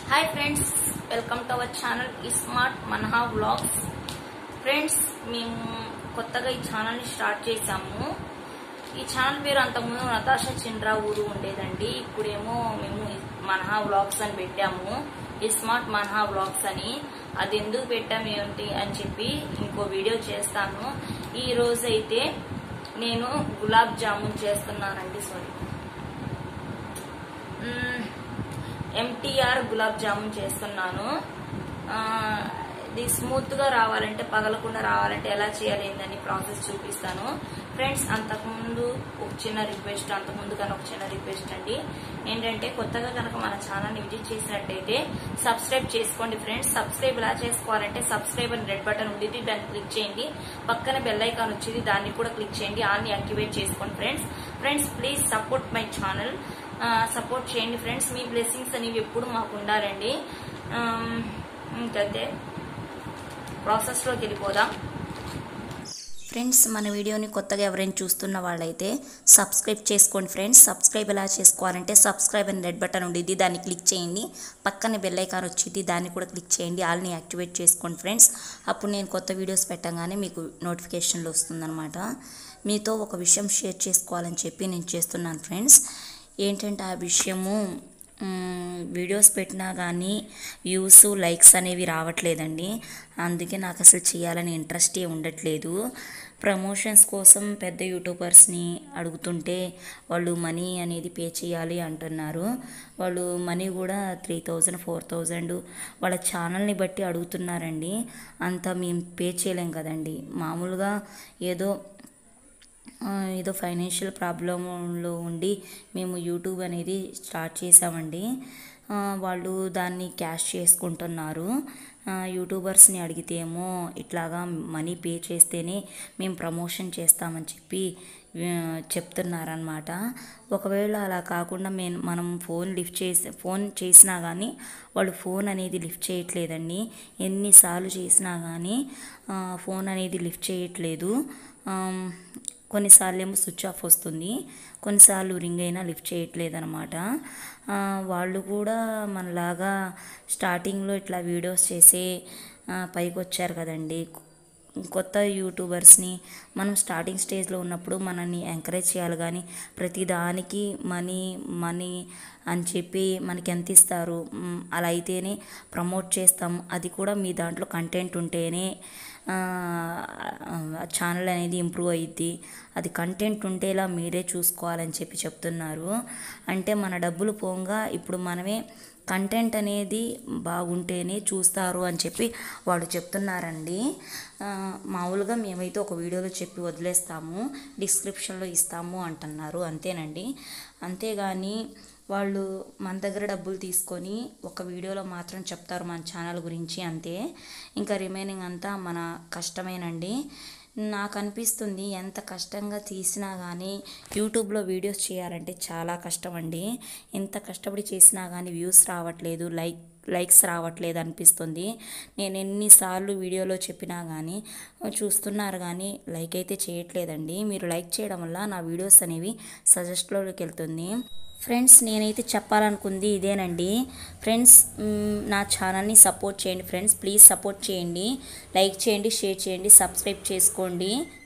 hi friends welcome to our channel smart Manha vlogs friends మేము కొత్తగా ఈ ఛానల్ని స్టార్ట్ చేశాము ఈ ఛానల్ పేరు అంతకుముందు నతాషా చిండ్రా ఊరు ఉండేదండి ఇప్పుడేమో మేము మన్హా వ్లాగ్స్ అని పెట్టాము స్మార్ట్ మన్హా వ్లాగ్స్ అని అది ఎందుకు పెట్టాము ఏంటి అని చెప్పి ఇంకో వీడియో చేస్తాను ఈ రోజు అయితే నేను గులాబ్ జామున్ చేస్తున్నానండి సారీ ఎంటీఆర్ గులాబ్ జామున్ చేస్తున్నాను ఆ, ఇది స్మూత్ గా రావాలంటే పగలకుండా రావాలంటే ఎలా చేయాలి ఏందని ప్రాసెస్ చూపిస్తాను ఫ్రెండ్స్ అంతకుముందు ఒక చిన్న రిక్వెస్ట్ అంతకుముందు కనుక ఒక చిన్న రిక్వెస్ట్ అండి ఏంటంటే కొత్తగా కనుక మన ఛానల్ని విజిట్ చేసినట్టయితే సబ్స్క్రైబ్ చేసుకోండి ఫ్రెండ్స్ సబ్స్క్రైబ్ ఎలా చేసుకోవాలంటే సబ్స్క్రైబ్ అని రెడ్ బటన్ ఉండేది దాన్ని క్లిక్ చేయండి పక్కన బెల్ ఐకాన్ వచ్చేది దాన్ని కూడా క్లిక్ చేయండి ఆల్ని యాక్టివేట్ చేసుకోండి friends friends please support my channel support చేయండి ఫ్రెండ్స్ మీ బ్లెస్సింగ్స్ అనేవి ఎప్పుడు మాకు ఉండాలండి ఆమ్, ఇంకైతే ప్రాసెస్లోకి వెళ్ళిపోదాం ఫ్రెండ్స్ మన వీడియోని కొత్తగా ఎవరైనా చూస్తున్న వాళ్ళైతే సబ్స్క్రైబ్ చేసుకోండి ఫ్రెండ్స్ సబ్స్క్రైబ్ ఎలా చేసుకోవాలంటే సబ్స్క్రైబ్ అని రెడ్ బటన్ ఉండేది దాన్ని క్లిక్ చేయండి పక్కన బెల్ ఐకాన్ వచ్చింది దాన్ని కూడా క్లిక్ చేయండి ఆల్ని యాక్టివేట్ చేసుకోండి ఫ్రెండ్స్ అప్పుడు నేను కొత్త వీడియోస్ పెట్టగానే మీకు నోటిఫికేషన్లు వస్తుందన్నమాట మీతో ఒక విషయం షేర్ చేసుకోవాలని చెప్పి నేను చేస్తున్నాను ఫ్రెండ్స్ ఏంటంటే ఆ విషయము మ్, వీడియోస్ పెట్టినా కానీ వ్యూస్ లైక్స్ అనేవి రావట్లేదండి అందుకే నాకు అసలు చేయాలని ఇంట్రెస్టే ఉండట్లేదు ప్రమోషన్స్ కోసం పెద్ద యూట్యూబర్స్ని అడుగుతుంటే వాళ్ళు మనీ అనేది పే చేయాలి అంటున్నారు వాళ్ళు మనీ కూడా త్రీ థౌజండ్ ఫోర్ థౌజండ్ వాళ్ళ ఛానల్ని బట్టి అడుగుతున్నారండి అంత మేము పే చేయలేం కదండి మామూలుగా ఏదో ఆ, ఏదో ఫైనాన్షియల్ ప్రాబ్లంలో ఉండి మేము యూట్యూబ్ అనేది స్టార్ట్ చేసామండి ఆ, వాళ్ళు దాన్ని క్యాష్ చేసుకుంటున్నారు ఆ, యూట్యూబర్స్ని అడిగితే ఏమో ఇట్లాగా మనీ పే చేస్తేనే మేము ప్రమోషన్ చేస్తామని చెప్పి ఆ, చెప్తున్నారనమాట ఒకవేళ అలా కాకుండా మేము మనం ఫోన్ లిఫ్ట్ చేసి ఫోన్ చేసినా కానీ వాళ్ళు ఫోన్ అనేది లిఫ్ట్ చేయట్లేదండి ఎన్నిసార్లు చేసినా కానీ ఆ, ఫోన్ అనేది లిఫ్ట్ చేయట్లేదు ఆమ్, కొన్నిసార్లు ఏమో స్విచ్ ఆఫ్ వస్తుంది కొన్నిసార్లు రింగ్ అయినా లిఫ్ట్ చేయట్లేదు అనమాట వాళ్ళు కూడా మనలాగా స్టార్టింగ్లో ఇట్లా వీడియోస్ చేసే ఆ, పైకి వచ్చారు కదండి కొత్త యూట్యూబర్స్ని మనం స్టార్టింగ్ స్టేజ్లో ఉన్నప్పుడు మనల్ని ఎంకరేజ్ చేయాలి కానీ ప్రతిదానికి మనీ మనీ అని చెప్పి మనకి ఎంత ఇస్తారు మ్, అలా అయితేనే ప్రమోట్ చేస్తాం అది కూడా మీ దాంట్లో కంటెంట్ ఉంటేనే ఛానల్ అనేది ఇంప్రూవ్ అయ్యిద్ది అది కంటెంట్ ఉంటేలా మీరే చూసుకోవాలని చెప్పి చెప్తున్నారు అంటే మన డబ్బులు పోగా ఇప్పుడు మనమే కంటెంట్ అనేది బాగుంటేనే చూస్తారు అని చెప్పి వాళ్ళు చెప్తున్నారండి ఆ, మామూలుగా మేమైతే ఒక వీడియోలో చెప్పి వదిలేస్తాము డిస్క్రిప్షన్లో ఇస్తాము అంటున్నారు అంతేనండి అంతేగాని వాళ్ళు మన దగ్గర డబ్బులు తీసుకొని ఒక వీడియోలో మాత్రం చెప్తారు మన ఛానల్ గురించి అంతే ఇంకా రిమైనింగ్ అంతా మన కష్టమేనండి నాకు అనిపిస్తుంది ఎంత కష్టంగా తీసినా కానీ యూట్యూబ్లో వీడియోస్ చేయాలంటే చాలా కష్టం అండి ఎంత కష్టపడి చేసినా కానీ వ్యూస్ రావట్లేదు లైక్ లైక్స్ రావట్లేదు అనిపిస్తుంది నేను ఎన్నిసార్లు వీడియోలో చెప్పినా కానీ చూస్తున్నారు కానీ లైక్ అయితే చేయట్లేదండి మీరు లైక్ చేయడం వల్ల నా వీడియోస్ అనేవి సజెస్ట్లోకి వెళ్తుంది ఫ్రెండ్స్ నేనైతే చెప్పాలనుకుంది ఇదేనండి ఫ్రెండ్స్ మ్, నా ఛానల్ని సపోర్ట్ చేయండి ఫ్రెండ్స్ ప్లీజ్ సపోర్ట్ చేయండి లైక్ చేయండి షేర్ చేయండి సబ్స్క్రైబ్ చేసుకోండి